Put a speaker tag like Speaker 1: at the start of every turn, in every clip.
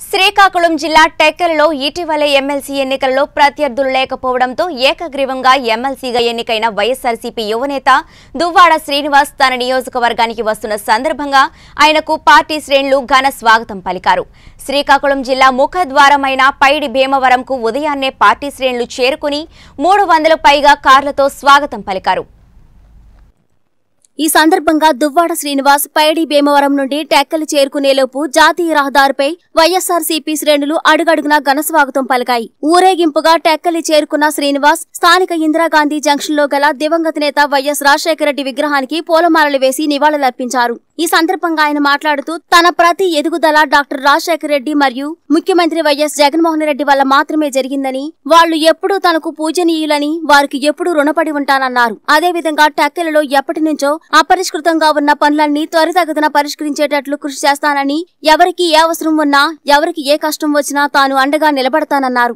Speaker 1: శ్రీకాకుళం జిల్లా టెక్కలలో ఇటీవలే ఎమ్మెల్సీ ఎన్నికల్లో ప్రత్యర్థులు లేకపోవడంతో ఏకగ్రీవంగా ఎమ్మెల్సీగా ఎన్నికైన వైఎస్ఆర్సీపీ యువనేత దువ్వాడ శ్రీనివాస్ తన నియోజకవర్గానికి వస్తున్న సందర్భంగా ఆయనకు పార్టీ శ్రేణులు ఘన స్వాగతం పలికారు శ్రీకాకుళం జిల్లా ముఖద్వారమైన పైడి భీమవరంకు ఉదయాన్నే పార్టీ శ్రేణులు చేరుకుని మూడు వందల పైగా కార్లతో స్వాగతం పలికారు
Speaker 2: ఈ సందర్భంగా దువ్వాడ శ్రీనివాస్ పైడి భీమవరం నుండి టెక్కలు చేరుకునేలోపు జాతీయ రహదారిపై వైఎస్ఆర్ సిపి శ్రేణులు అడుగడుగునా ఘనస్వాగతం పలికాయి ఊరేగింపుగా టెక్కలి చేరుకున్న శ్రీనివాస్ స్థానిక ఇందిరాగాంధీ జంక్షన్ లో గల దివంగత నేత వైఎస్ రాజశేఖర రెడ్డి విగ్రహానికి పూలమాలలు వేసి నివాళులర్పించారు ఈ సందర్భంగా ఆయన మాట్లాడుతూ తన ప్రతి ఎదుగుదల డాక్టర్ రాజశేఖర రెడ్డి మరియు ముఖ్యమంత్రి వైఎస్ జగన్మోహన్ రెడ్డి వల్ల మాత్రమే జరిగిందని వాళ్లు ఎప్పుడూ తనకు పూజనీయులని వారికి ఎప్పుడూ రుణపడి ఉంటానన్నారు అదేవిధంగా టెక్కలలో ఎప్పటి నుంచో అపరిష్కృతంగా ఉన్న పనులన్నీ త్వరితగతిన పరిష్కరించేటట్లు కృషి చేస్తానని ఎవరికి ఏ అవసరం ఉన్నా ఎవరికి ఏ కష్టం వచ్చినా తాను అండగా నిలబడతానన్నారు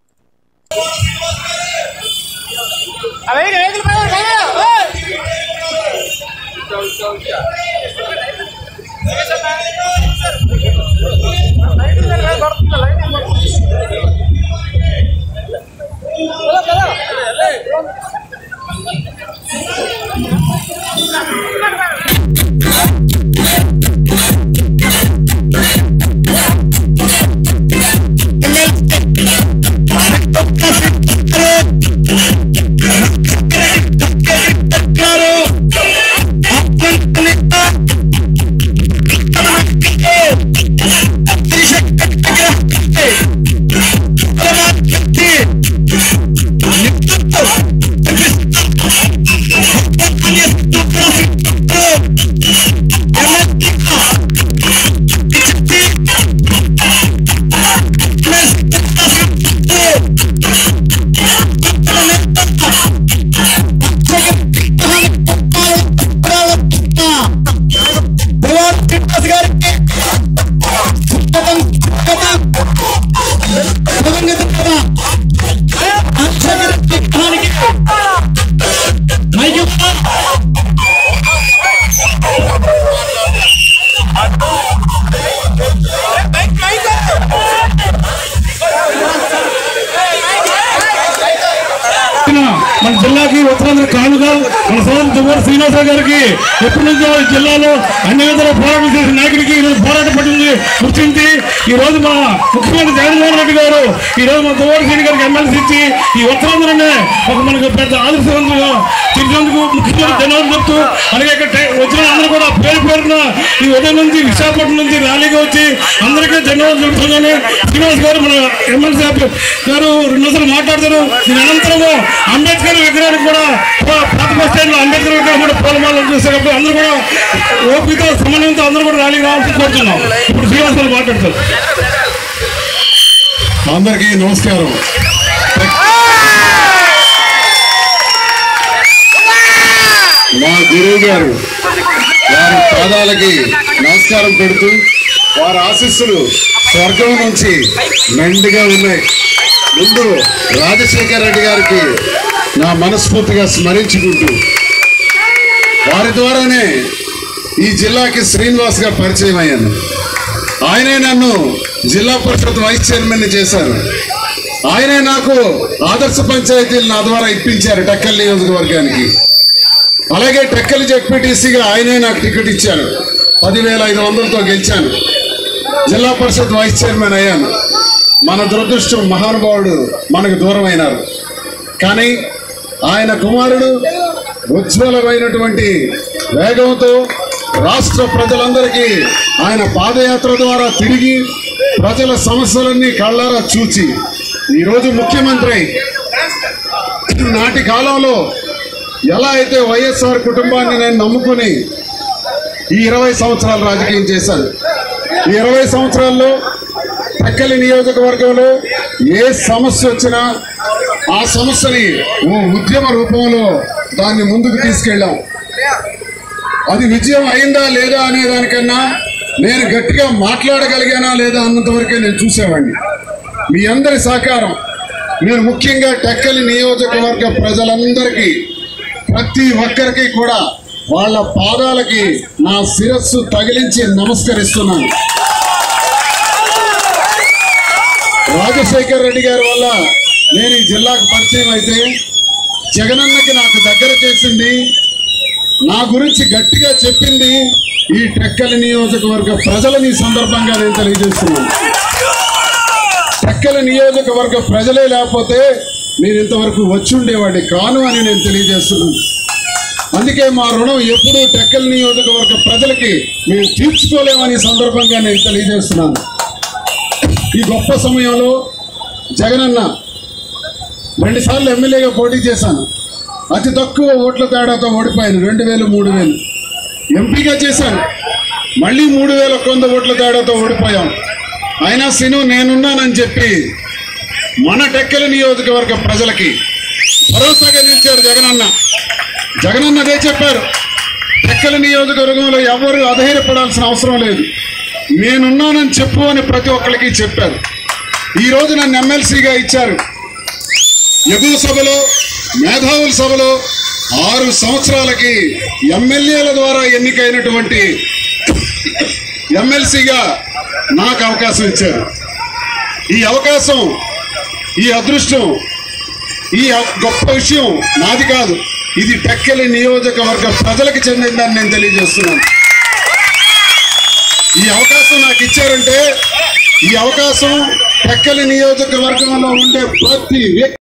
Speaker 3: మన జిల్లాకి ఉత్తరాంధ్ర కానుగా మన సోదరు దువ్వారు శ్రీనివాసరావు గారికి ఎప్పటి నుంచో ఈ జిల్లాలో అన్ని విధాల పోరాటం చేసిన నాయకుడికి ఈ రోజు పోరాట పట్టింది గుర్తించి ఈ రోజు మన ముఖ్యమంత్రి జగన్మోహన్ రెడ్డి గారు ఈ రోజు మన దువ్వారు శ్రీని గారికి ఎమ్మెల్సీ ఇచ్చి ఈ ఉత్తరాంధ్రనే ఒక మనకు పెద్ద ఆదర్శవంతులుగా తీర్చేందుకు ముఖ్యమంత్రి జనాలు చెప్తూ అలాగే ఇక్కడ టై- వచ్చిన అందరూ కూడా పేరు పేరున ఈ ఉదయం నుంచి విశాఖపట్నం నుంచి ర్యాలీగా వచ్చి అందరికీ ధన్యవాదాలు చెబుతున్నాను శ్రీనివాస్ గారు మన ఎమ్మెల్సీ గారు రెండు నిమిషాలు మాట్లాడతారు దీని అనంతరము అంబేద్కర్ విగ్రహానికి కూడా పా- పాత బస్ స్టాండ్ లో అంబేద్కర్ విగ్రహం కూడా పూలమాలలు చూసేటప్పుడు అందరూ కూడా ఓపిక సమన్వయంతో అందరూ కూడా ర్యాలీ రావాల్సి కోరుతున్నాం ఇప్పుడు శ్రీనివాస్ గారు మాట్లాడతారు
Speaker 4: అందరికీ నమస్కారం మా గురువు గారు వారి పాదాలకి నమస్కారం పెడుతూ వారి ఆశీస్సులు స్వర్గం నుంచి మెండుగా ఉన్నాయి ముందు రాజశేఖర రెడ్డి గారికి నా మనస్ఫూర్తిగా స్మరించుకుంటూ వారి ద్వారానే ఈ జిల్లాకి శ్రీనివాస్ గారు పరిచయం అయ్యాను ఆయనే నన్ను జిల్లా పరిషత్ వైస్ చైర్మన్ చేశారు ఆయనే నాకు ఆదర్శ పంచాయతీలు నా ద్వారా ఇప్పించారు టక్కల్ నియోజకవర్గానికి అలాగే టక్కల్ జెడ్పీటీసీగా ఆయనే నాకు టికెట్ ఇచ్చారు పదివేల ఐదు వందలతో గెలిచాను జిల్లా పరిషత్ వైస్ చైర్మన్ అయ్యాను మన దురదృష్టం మహానుభావుడు మనకు దూరం అయినారు కానీ ఆయన కుమారుడు ఉజ్వలమైనటువంటి వేగంతో రాష్ట్ర ప్రజలందరికీ ఆయన పాదయాత్ర ద్వారా తిరిగి ప్రజల సమస్యలన్నీ కళ్ళారా చూచి ఈరోజు ముఖ్యమంత్రి నాటి కాలంలో ఎలా అయితే వైఎస్ఆర్ కుటుంబాన్ని నేను నమ్ముకుని ఈ ఇరవై సంవత్సరాలు రాజకీయం చేశాను ఈ ఇరవై సంవత్సరాల్లో టక్కలి నియోజకవర్గంలో ఏ సమస్య వచ్చినా ఆ సమస్యని ఓ ఉద్యమ రూపంలో దాన్ని ముందుకు తీసుకెళ్ళాం అది విజయం అయిందా లేదా అనే దానికన్నా నేను గట్టిగా మాట్లాడగలిగానా లేదా అన్నంత వరకే నేను చూసేవాడిని మీ అందరి సహకారం నేను ముఖ్యంగా టెక్కలి నియోజకవర్గ ప్రజలందరికీ ప్రతి ఒక్కరికి కూడా వాళ్ళ పాదాలకి నా శిరస్సు తగిలించి నమస్కరిస్తున్నాను రాజశేఖర్ రెడ్డి గారి వల్ల నేను ఈ జిల్లాకు పరిచయం అయితే జగనన్నకి నాకు దగ్గర చేసింది నా గురించి గట్టిగా చెప్పింది ఈ టెక్కలి నియోజకవర్గ ప్రజలని ఈ సందర్భంగా నేను తెలియజేస్తున్నాను టెక్కలి నియోజకవర్గ ప్రజలే లేకపోతే నేను ఇంతవరకు వచ్చి ఉండేవాడిని కాను అని నేను తెలియజేస్తున్నాను అందుకే మా రుణం ఎప్పుడూ టెక్కలి నియోజకవర్గ ప్రజలకి మేము తీర్చుకోలేమని ఈ సందర్భంగా నేను తెలియజేస్తున్నాను ఈ గొప్ప సమయంలో జగనన్న రెండుసార్లు ఎమ్మెల్యేగా పోటీ చేశాను అతి తక్కువ ఓట్ల తేడాతో ఓడిపోయాను రెండు వేలు మూడు వేలు ఎంపీగా చేశాను మళ్ళీ మూడు వేల కొంత ఓట్ల తేడాతో ఓడిపోయాం అయినా సిను నేనున్నానని చెప్పి మన టెక్కల నియోజకవర్గ ప్రజలకి భరోసాగా నిలిచారు జగనన్న జగనన్న అదే చెప్పారు టెక్కల నియోజకవర్గంలో ఎవరు అధైర్యపడాల్సిన అవసరం లేదు నేనున్నానని చెప్పు అని ప్రతి ఒక్కరికి చెప్పారు ఈ రోజు నన్ను ఎమ్మెల్సీగా ఇచ్చారు ఎగువ సభలో మేధావుల సభలో ఆరు సంవత్సరాలకి ఎమ్మెల్యేల ద్వారా ఎన్నికైనటువంటి ఎమ్మెల్సీగా నాకు అవకాశం ఇచ్చారు ఈ అవకాశం ఈ అదృష్టం ఈ అ- గొప్ప విషయం నాది కాదు ఇది టెక్కలి నియోజకవర్గ ప్రజలకు చెందిందని నేను తెలియజేస్తున్నాను ఈ అవకాశం నాకు ఇచ్చారంటే ఈ అవకాశం టెక్కలి నియోజకవర్గంలో ఉండే ప్రతి వ్యక్తి